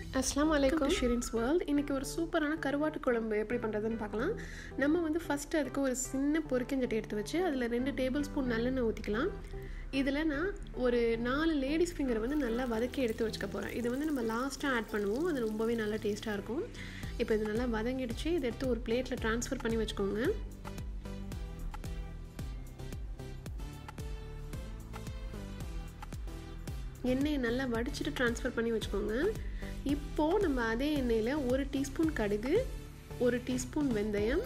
அஸ்லாம் வலைக்கும் ஷிரின்ஸ் வேர்ல்ட் இன்றைக்கி ஒரு சூப்பரான கருவாட்டு குழம்பு எப்படி பண்ணுறதுன்னு பார்க்கலாம் நம்ம வந்து ஃபஸ்ட்டு அதுக்கு ஒரு சின்ன பொரிக்கஞ்சட்டி எடுத்து வச்சு அதில் ரெண்டு டேபிள் ஸ்பூன் நல்லெண்ணெய் ஊற்றிக்கலாம் இதில் நான் ஒரு நாலு லேடிஸ் ஃபிங்கரை வந்து நல்லா வதக்கி எடுத்து வச்சுக்க போகிறேன் இது வந்து நம்ம லாஸ்ட்டாக ஆட் பண்ணுவோம் அது ரொம்பவே நல்லா டேஸ்ட்டாக இருக்கும் இப்போ இது நல்லா வதங்கிடுச்சு இதை எடுத்து ஒரு பிளேட்டில் ட்ரான்ஸ்ஃபர் பண்ணி வச்சுக்கோங்க எண்ணெயை நல்லா வடிச்சிட்டு ட்ரான்ஸ்ஃபர் பண்ணி வச்சுக்கோங்க இப்போது நம்ம அதே எண்ணெயில் ஒரு டீஸ்பூன் கடுகு ஒரு டீஸ்பூன் வெந்தயம்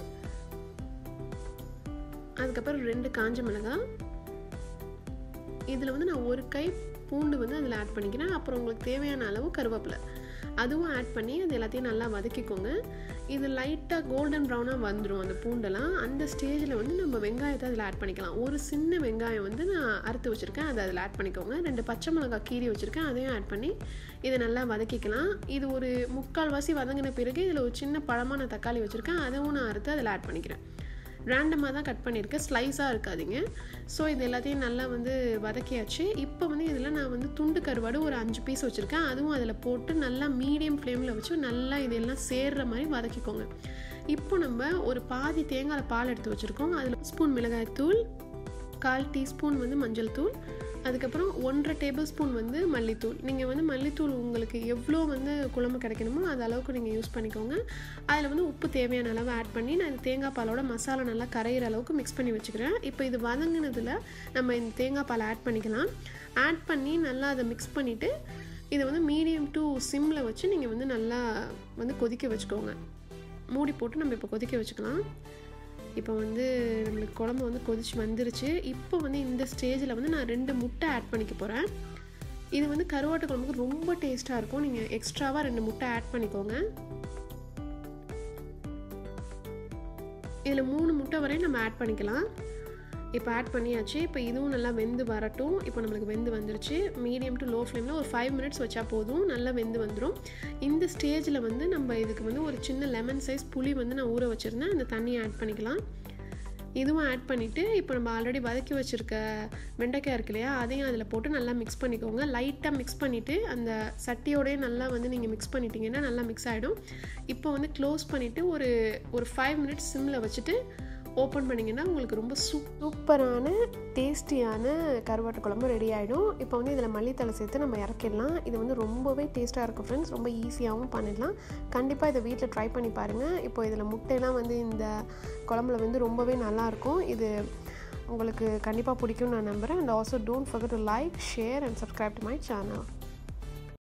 அதுக்கப்புறம் ரெண்டு காஞ்ச மிளகாய் இதில் வந்து நான் ஒரு கை பூண்டு வந்து அதில் ஆட் பண்ணிக்கிறேன் அப்புறம் உங்களுக்கு தேவையான அளவு கருவேப்பிலை அதுவும் ஆட் பண்ணி அது எல்லாத்தையும் நல்லா வதக்கிக்கோங்க இது லைட்டாக கோல்டன் ப்ரௌனாக வந்துடும் அந்த பூண்டெல்லாம் அந்த ஸ்டேஜில் வந்து நம்ம வெங்காயத்தை அதில் ஆட் பண்ணிக்கலாம் ஒரு சின்ன வெங்காயம் வந்து நான் அறுத்து வச்சுருக்கேன் அதை அதில் ஆட் பண்ணிக்கோங்க ரெண்டு பச்சை மிளகாய் கீரி வச்சுருக்கேன் அதையும் ஆட் பண்ணி இதை நல்லா வதக்கிக்கலாம் இது ஒரு முக்கால் வாசி வதங்கின பிறகு இதில் ஒரு சின்ன பழமான தக்காளி வச்சுருக்கேன் அதுவும் நான் அறுத்து அதில் ஆட் பண்ணிக்கிறேன் ரேண்டமாக தான் கட் பண்ணியிருக்கேன் ஸ்லைஸாக இருக்காதிங்க ஸோ இது எல்லாத்தையும் நல்லா வந்து வதக்கியாச்சு இப்போ வந்து இதில் நான் வந்து துண்டு கருவாடு ஒரு அஞ்சு பீஸ் வச்சுருக்கேன் அதுவும் அதில் போட்டு நல்லா மீடியம் ஃப்ளேமில் வச்சு நல்லா இதெல்லாம் சேர்கிற மாதிரி வதக்கிக்கோங்க இப்போ நம்ம ஒரு பாதி தேங்காய் பால் எடுத்து வச்சுருக்கோம் அதில் ஸ்பூன் மிளகாய் தூள் கால் டீஸ்பூன் வந்து மஞ்சள் தூள் அதுக்கப்புறம் ஒன்றரை டேபிள் ஸ்பூன் வந்து மல்லித்தூள் நீங்கள் வந்து மல்லித்தூள் உங்களுக்கு எவ்வளோ வந்து குழம்பு கிடைக்கணுமோ அது அளவுக்கு நீங்கள் யூஸ் பண்ணிக்கோங்க அதில் வந்து உப்பு தேவையான அளவு ஆட் பண்ணி நான் இந்த தேங்காய் பாலோட மசாலா நல்லா கரையிற அளவுக்கு மிக்ஸ் பண்ணி வச்சுக்கிறேன் இப்போ இது வதங்கினதில் நம்ம இந்த தேங்காய் பால் ஆட் பண்ணிக்கலாம் ஆட் பண்ணி நல்லா அதை மிக்ஸ் பண்ணிவிட்டு இதை வந்து மீடியம் டு சிம்மில் வச்சு நீங்கள் வந்து நல்லா வந்து கொதிக்க வச்சுக்கோங்க மூடி போட்டு நம்ம இப்போ கொதிக்க வச்சுக்கலாம் இப்போ வந்து நம்மளுக்கு குழம்பு வந்து கொதிச்சு வந்துருச்சு இப்போ வந்து இந்த ஸ்டேஜில் வந்து நான் ரெண்டு முட்டை ஆட் பண்ணிக்க போகிறேன் இது வந்து கருவாட்டு குழம்புக்கு ரொம்ப டேஸ்ட்டாக இருக்கும் நீங்கள் எக்ஸ்ட்ராவாக ரெண்டு முட்டை ஆட் பண்ணிக்கோங்க இதில் மூணு முட்டை வரையும் நம்ம ஆட் பண்ணிக்கலாம் இப்போ ஆட் பண்ணியாச்சு இப்போ இதுவும் நல்லா வெந்து வரட்டும் இப்போ நம்மளுக்கு வெந்து வந்துருச்சு மீடியம் டு லோ ஃப்ளேமில் ஒரு ஃபைவ் மினிட்ஸ் வச்சா போதும் நல்லா வெந்து வந்துடும் இந்த ஸ்டேஜில் வந்து நம்ம இதுக்கு வந்து ஒரு சின்ன லெமன் சைஸ் புளி வந்து நான் ஊற வச்சுருந்தேன் அந்த தண்ணியை ஆட் பண்ணிக்கலாம் இதுவும் ஆட் பண்ணிவிட்டு இப்போ நம்ம ஆல்ரெடி வதக்கி வச்சுருக்க வெண்டைக்காய் இருக்கு இல்லையா அதையும் அதில் போட்டு நல்லா மிக்ஸ் பண்ணிக்கோங்க லைட்டாக மிக்ஸ் பண்ணிவிட்டு அந்த சட்டியோடய நல்லா வந்து நீங்கள் மிக்ஸ் பண்ணிட்டீங்கன்னா நல்லா மிக்ஸ் ஆகிடும் இப்போ வந்து க்ளோஸ் பண்ணிவிட்டு ஒரு ஒரு ஃபைவ் மினிட்ஸ் சிம்மில் வச்சுட்டு ஓப்பன் பண்ணிங்கன்னா உங்களுக்கு ரொம்ப சூப்பரான டேஸ்டியான கருவாட்டு குழம்பு ரெடி ஆகிடும் இப்போ வந்து இதில் மல்லித்தலை சேர்த்து நம்ம இறக்கிடலாம் இது வந்து ரொம்பவே டேஸ்ட்டாக இருக்கும் ஃப்ரெண்ட்ஸ் ரொம்ப ஈஸியாகவும் பண்ணிடலாம் கண்டிப்பாக இதை வீட்டில் ட்ரை பண்ணி பாருங்கள் இப்போ இதில் முட்டையெல்லாம் வந்து இந்த குழம்புல வந்து ரொம்பவே நல்லாயிருக்கும் இது உங்களுக்கு கண்டிப்பாக பிடிக்கும்னு நான் நம்புகிறேன் and also don't forget to like share and subscribe to my channel